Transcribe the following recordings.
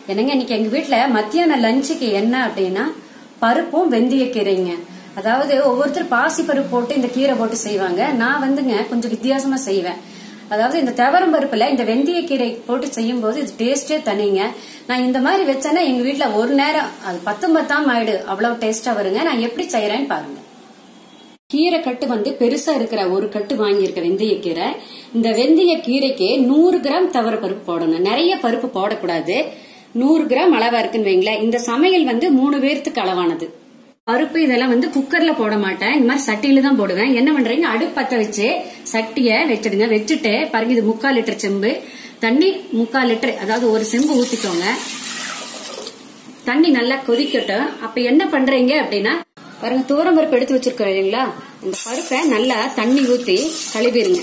என்னங்க இன்னைக்கு எங்க வீட்ல மத்தியான லஞ்சுக்கு என்ன அப்படின்னா பருப்பும் வெந்தய கீரைங்க அதாவது ஒவ்வொருத்தர் பாசி பருப்பு போட்டு இந்த கீரை போட்டு செய்வாங்க நான் வந்துங்க கொஞ்சம் வித்தியாசமா செய்வேன் அதாவது இந்த துவரம் பருப்புல இந்த வெந்தய கீரை போட்டு செய்யும் போது இது டேஸ்டே தனிங்க நான் இந்த மாதிரி வச்சேன்னா எங்க வீட்ல ஒரு நேரம் அது பத்தும் பத்தாம் ஆயிடு அவ்வளவு டேஸ்டா வருங்க நான் எப்படி செய்யறேன்னு பாருங்க கீரை கட்டு வந்து பெருசா இருக்கிற ஒரு கட்டு வாங்கியிருக்க வெந்தய கீரை இந்த வெந்தய கீரைக்கு நூறு கிராம் தவற பருப்பு போடணும் நிறைய பருப்பு போடக்கூடாது நூறு கிராம் அளவா இருக்குன்னு வைங்களேன் இந்த சமையல் வந்து மூணு பேர்த்துக்கு அளவானது பருப்பு இதெல்லாம் வந்து குக்கர்ல போட மாட்டேன் இந்த மாதிரி சட்டியில தான் போடுவேன் என்ன பண்றீங்க அடுப்பு பத்த வச்சு சட்டிய வச்சிடுங்க வச்சுட்டு பாருங்க இது முக்கால் லிட்டர் செம்பு தண்ணி முக்கால் லிட்டர் அதாவது ஒரு செம்பு ஊத்திக்கோங்க தண்ணி நல்லா கொதிக்கட்டும் அப்ப என்ன பண்றீங்க அப்படின்னா பாருங்க தூரம் பருப்பு எடுத்து வச்சிருக்கோம் இல்லைங்களா இந்த பருப்பை நல்லா தண்ணி ஊத்தி கழுவிடுங்க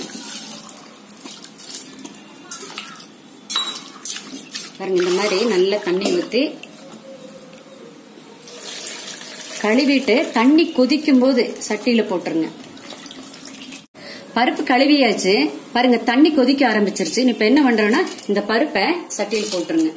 பாருங்க இந்த மாதிரி நல்லா தண்ணி ஊத்தி கழுவிட்டு தண்ணி கொதிக்கும் போது சட்டியில போட்டுருங்க பருப்பு கழுவியாச்சு பாருங்க தண்ணி கொதிக்க ஆரம்பிச்சிருச்சு இப்ப என்ன பண்றோம்னா இந்த பருப்பை சட்டியில் போட்டுருங்க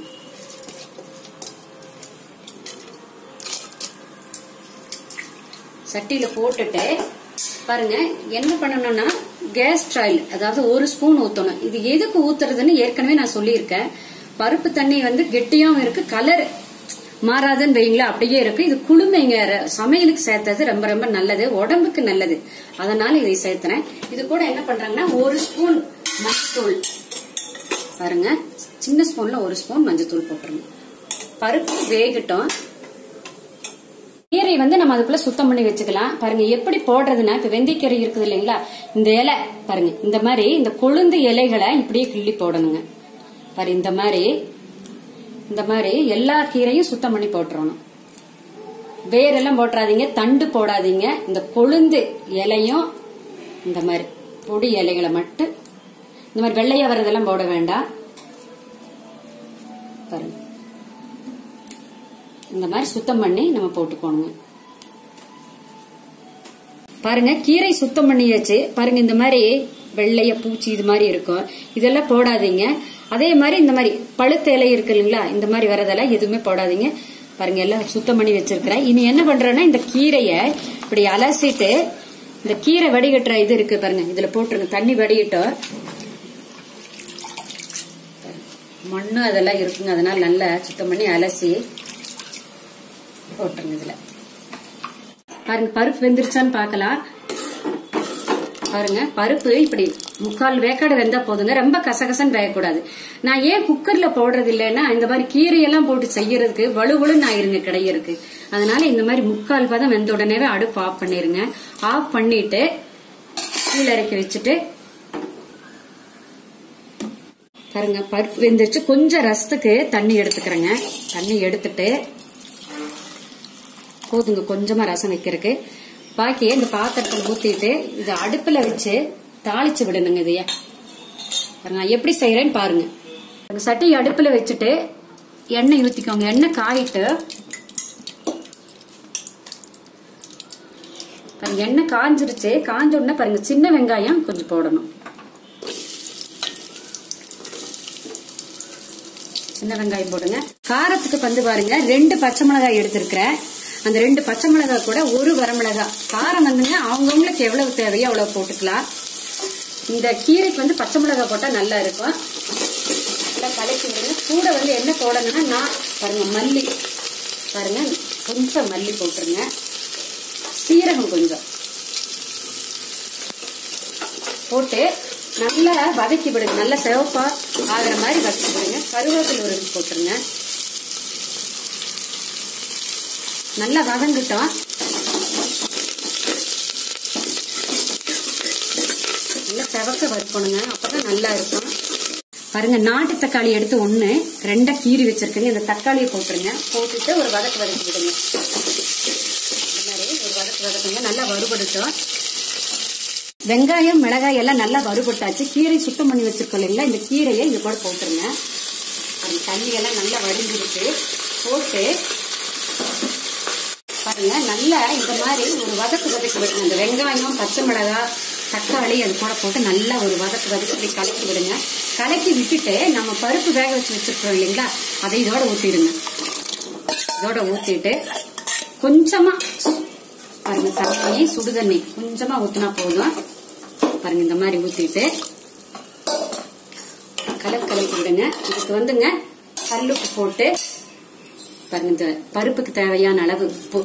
சட்டியில போட்டுட்டு பாருங்க என்ன பண்ணணும்னா கேஸ் ஆயில் அதாவது ஒரு ஸ்பூன் ஊத்தணும் இது எதுக்கு ஊத்துறதுன்னு ஏற்கனவே நான் சொல்லியிருக்கேன் பருப்பு தண்ணி வந்து கெட்டியாவும் இருக்கு கலர் மாறாதுன்னு வைங்களா அப்படியே இருக்கு இது குளுமைங்க ர- சமையலுக்கு சேர்த்தது ரொம்ப ரொம்ப நல்லது உடம்புக்கு நல்லது அதனால இதை சேர்த்துறேன் இது கூட என்ன பண்றாங்கன்னா ஒரு ஸ்பூன் மஞ்சத்தூள் பாருங்க சின்ன ஸ்பூன்ல ஒரு ஸ்பூன் மஞ்சத்தூள் போட்டுருங்க பருப்பு வேகட்டும் கீரை வந்து நம்ம அதுக்குள்ள சுத்தம் பண்ணி வச்சுக்கலாம் பாருங்க எப்படி போடுறதுன்னா இப்ப வெந்தயக்கீரை இருக்குது இல்லைங்களா இந்த இலை பாருங்க இந்த மாதிரி இந்த கொழுந்து இலைகளை இப்படியே கிள்ளி போடணுங்க பாரு இந்த மாதிரி இந்த மாதிரி எல்லா கீரையும் சுத்தம் பண்ணி போட்டுறணும் வேரெல்லாம் போட்டுறாதீங்க தண்டு போடாதீங்க இந்த கொழுந்து இலையும் இந்த மாதிரி பொடி இலைகளை மட்டும் இந்த மாதிரி வெள்ளையா வர்றதெல்லாம் போட வேண்டாம் பாருங்க இந்த மாதிரி சுத்தம் பண்ணி நம்ம போட்டுக்கோணுங்க பாருங்க கீரை சுத்தம் பண்ணியாச்சு பாருங்க இந்த மாதிரி வெள்ளைய பூச்சி இது மாதிரி இருக்கும் இதெல்லாம் போடாதீங்க அதே மாதிரி இந்த மாதிரி பழுத்த இலை இருக்கு இல்லைங்களா இந்த மாதிரி வரதெல்லாம் எதுவுமே போடாதீங்க பாருங்க எல்லாம் சுத்தம் பண்ணி வச்சிருக்கிறேன் இனி என்ன பண்றேன்னா இந்த கீரைய இப்படி அலசிட்டு இந்த கீரை வடிகட்டுற இது இருக்கு பாருங்க இதுல போட்டுருங்க தண்ணி வடிகட்டும் மண்ணு அதெல்லாம் இருக்குங்க அதனால நல்லா சுத்தம் பண்ணி அலசி போட்டுருங்க இதுல பாருங்க பருப்பு வெந்துருச்சான்னு பார்க்கலாம் பாருங்க பருப்பு இப்படி முக்கால் வேக்காடு வெந்தா போதுங்க ரொம்ப கசகசன்னு வேகக்கூடாது நான் ஏன் குக்கர்ல போடுறது இல்லைன்னா இந்த மாதிரி கீரையெல்லாம் போட்டு செய்யறதுக்கு வலுவலுன்னு ஆயிருங்க கிடையிருக்கு அதனால இந்த மாதிரி முக்கால் பதம் வெந்த உடனே அடுப்பு ஆஃப் பண்ணிருங்க ஆஃப் பண்ணிட்டு கீழே இறக்கி வச்சுட்டு பாருங்க பருப்பு வெந்துருச்சு கொஞ்சம் ரசத்துக்கு தண்ணி எடுத்துக்கிறேங்க தண்ணி எடுத்துட்டு போதுங்க கொஞ்சமா ரசம் வைக்கிறதுக்கு பாக்கி இந்த பாத்திரத்தில் ஊத்திட்டு இது அடுப்புல வச்சு தாளிச்சு விடணுங்க இதைய பாருங்க நான் எப்படி செய்யறேன்னு பாருங்க அந்த சட்டி அடுப்புல வச்சுட்டு எண்ணெய் ஊத்திக்கோங்க எண்ணெய் காயிட்டு பாருங்க எண்ணெய் காஞ்சிருச்சு காஞ்ச உடனே பாருங்க சின்ன வெங்காயம் கொஞ்சம் போடணும் சின்ன வெங்காயம் போடுங்க காரத்துக்கு வந்து பாருங்க ரெண்டு பச்சை மிளகாய் எடுத்திருக்கிறேன் அந்த ரெண்டு பச்சை மிளகாய் கூட ஒரு வரமிளகாய் காரம் வந்துங்க அவங்கவுங்களுக்கு எவ்வளவு தேவையோ அவ்வளவு போட்டுக்கலாம் இந்த கீரைக்கு வந்து பச்சை மிளகாய் போட்டா நல்லா இருக்கும் நல்லா கலக்கி விடுங்க கூட வந்து என்ன போடணும்னா நான் பாருங்க மல்லி பாருங்க கொஞ்சம் மல்லி போட்டுருங்க சீரகம் கொஞ்சம் போட்டு நல்லா வதக்கி விடுங்க நல்லா சிவப்பா ஆகிற மாதிரி வதக்கி விடுங்க கருவேப்பிலை ஒரு இது போட்டுருங்க நல்லா வதங்கிட்டோம் நல்லா செவக்க வறுக்கணுங்க அப்பதான் நல்லா இருக்கும் பாருங்க நாட்டு தக்காளி எடுத்து ஒண்ணு ரெண்டா கீறி வச்சிருக்கேங்க இந்த தக்காளியை போட்டுருங்க போட்டுட்டு ஒரு வதக்கு வதக்கி விடுங்க இந்த மாதிரி ஒரு வதக்கு வதக்குங்க நல்லா வறுபடுட்டும் வெங்காயம் மிளகாய் எல்லாம் நல்லா வறுபட்டாச்சு கீரை சுத்தம் பண்ணி வச்சிருக்கோம் இல்லைங்களா இந்த கீரையை இது கூட போட்டுருங்க அந்த தண்ணி எல்லாம் நல்லா வடிஞ்சிருக்கு போட்டு பாருங்க நல்லா இந்த மாதிரி ஒரு வதக்கு வதக்கி விடுங்க இந்த வெங்காயம் பச்சை மிளகாய் தக்காளி அது கூட போட்டு நல்லா ஒரு வதக்கு வதக்கி இப்படி கலக்கி விடுங்க கலக்கி விட்டுட்டு நம்ம பருப்பு வேக வச்சு வச்சிருக்கோம் இல்லைங்களா அதை இதோட ஊத்திடுங்க இதோட ஊத்திட்டு கொஞ்சமா பாருங்க தண்ணி சுடு தண்ணி கொஞ்சமா ஊத்தினா போதும் பாருங்க இந்த மாதிரி ஊத்திட்டு கலர் கலக்கி விடுங்க இதுக்கு வந்துங்க கல்லுப்பு போட்டு பாருங்க இந்த பருப்புக்கு தேவையான அளவு உப்பு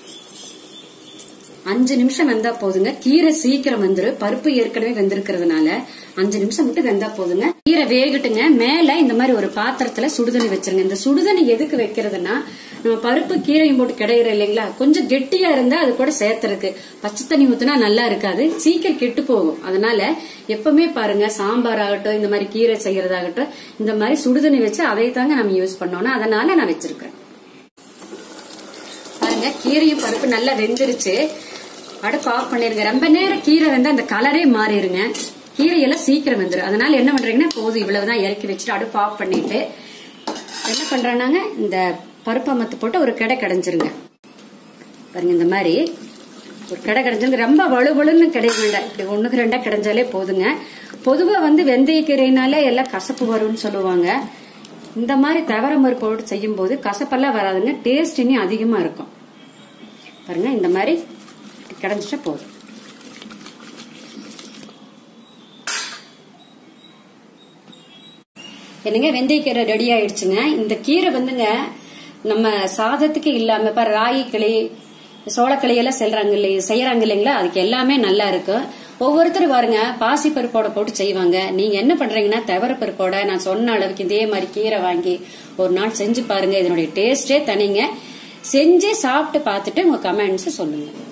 அஞ்சு நிமிஷம் வெந்தா போதுங்க கீரை சீக்கிரம் வந்துரும் பருப்பு ஏற்கனவே வெந்திருக்கிறதுனால அஞ்சு நிமிஷம் மட்டும் வெந்தா போதுங்க கீரை வேகட்டுங்க மேல இந்த மாதிரி ஒரு பாத்திரத்துல சுடுதண்ணி வச்சிருங்க இந்த சுடுதண்ணி எதுக்கு வைக்கிறதுனா நம்ம பருப்பு கீரையும் போட்டு கிடையிற இல்லைங்களா கொஞ்சம் கெட்டியா இருந்தா அது கூட சேர்த்துருக்கு பச்சை தண்ணி ஊத்துனா நல்லா இருக்காது சீக்கிரம் கெட்டு போகும் அதனால எப்பவுமே பாருங்க சாம்பார் ஆகட்டும் இந்த மாதிரி கீரை செய்யறதாகட்டும் இந்த மாதிரி சுடுதண்ணி வச்சு அதை தாங்க நம்ம யூஸ் பண்ணோம்னா அதனால நான் வச்சிருக்கேன் பாருங்க கீரையும் பருப்பு நல்லா வெந்துருச்சு அடுப்பு ஆஃப் பண்ணிருங்க ரொம்ப நேரம் கீரை வந்து அந்த கலரே மாறிடுங்க கீரையெல்லாம் சீக்கிரம் வந்துடும் அதனால என்ன பண்றீங்கன்னா போதும் இவ்வளவுதான் இறக்கி வச்சுட்டு அடுப்பு ஆஃப் பண்ணிட்டு என்ன பண்றேன்னாங்க இந்த பருப்பை மத்து போட்டு ஒரு கடை கடைஞ்சிருங்க பாருங்க இந்த மாதிரி ஒரு கடை கடைஞ்சிருங்க ரொம்ப வலுவலுன்னு கிடைய வேண்டாம் இப்படி ஒண்ணுக்கு ரெண்டா கிடைஞ்சாலே போதுங்க பொதுவா வந்து வெந்தயக்கீரைனாலே எல்லாம் கசப்பு வரும்னு சொல்லுவாங்க இந்த மாதிரி தவற பருப்பு போட்டு செய்யும் போது கசப்பெல்லாம் வராதுங்க டேஸ்ட் இன்னும் அதிகமா இருக்கும் பாருங்க இந்த மாதிரி கிடைஞ்சிட்டா போதும் என்னங்க வெந்தயக்கீரை ரெடி ஆயிடுச்சுங்க இந்த கீரை வந்துங்க நம்ம சாதத்துக்கு இல்லாம இப்ப ராகி கிளி சோளக்களி எல்லாம் செல்றாங்க இல்லையா செய்யறாங்க இல்லைங்களா அதுக்கு எல்லாமே நல்லா இருக்கும் ஒவ்வொருத்தரும் பாருங்க பாசி பருப்போட போட்டு செய்வாங்க நீங்க என்ன பண்றீங்கன்னா தவற பருப்போட நான் சொன்ன அளவுக்கு இதே மாதிரி கீரை வாங்கி ஒரு நாள் செஞ்சு பாருங்க இதனுடைய டேஸ்டே தனிங்க செஞ்சு சாப்பிட்டு பார்த்துட்டு உங்க கமெண்ட்ஸ் சொல்லுங்க